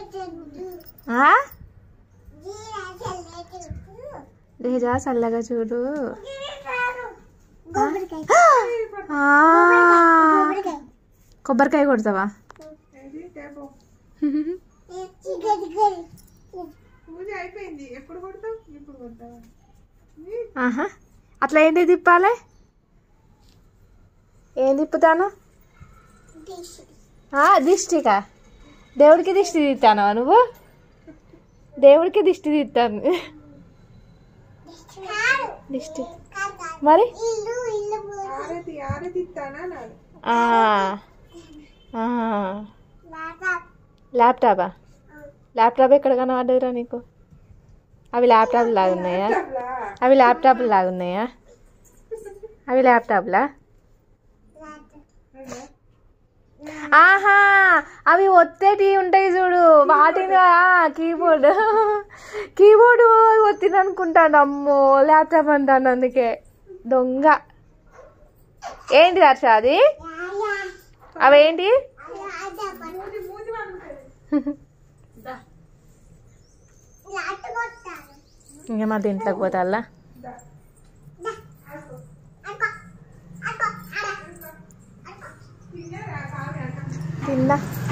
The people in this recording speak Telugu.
ఆ? లేజా చల్లగా చూడు ఆ. కొబ్బరికాయ కొడతావా ఇది టేపు పూజ అయిపోయింది ఎప్పుడు కొడతావు ఇప్పుడు కొడతావా ఆహా అట్లా ఏంటి తిప్పాలి ఏం తిప్పుతాను ఆ, దిష్టికా దేవుడికి దిష్టి తీస్తాను నువ్వు దేవుడికి దిష్టి తీస్తాను దిష్టి మరి ఆరతి ఆరతి ఇస్తానా నాది ఆ, ఆ. ల్యాప్టాపా ల్యాప్టాప్ ఎక్కడ కనబడ్డదిరా నీకు అవి ల్యాప్టాప్ లాగా ఉన్నాయా అట్లా అవి ల్యాప్టాప్ లాగా ఉన్నాయా అవి ల్యాప్టాప్లా ఆహా అవి ఒత్తేటి ఉంటాయి చూడు వాటిని కీబోర్డ్ కీబోర్డ్ ఒత్తిని అనుకుంటాను అమ్మో ల్యాప్టాప్ అంటాను అందుకే దొంగ ఏంటి హర్ష అది అవేంటి ఇంకా మా దీంట్లోకి పోతాల్లా తిన్నా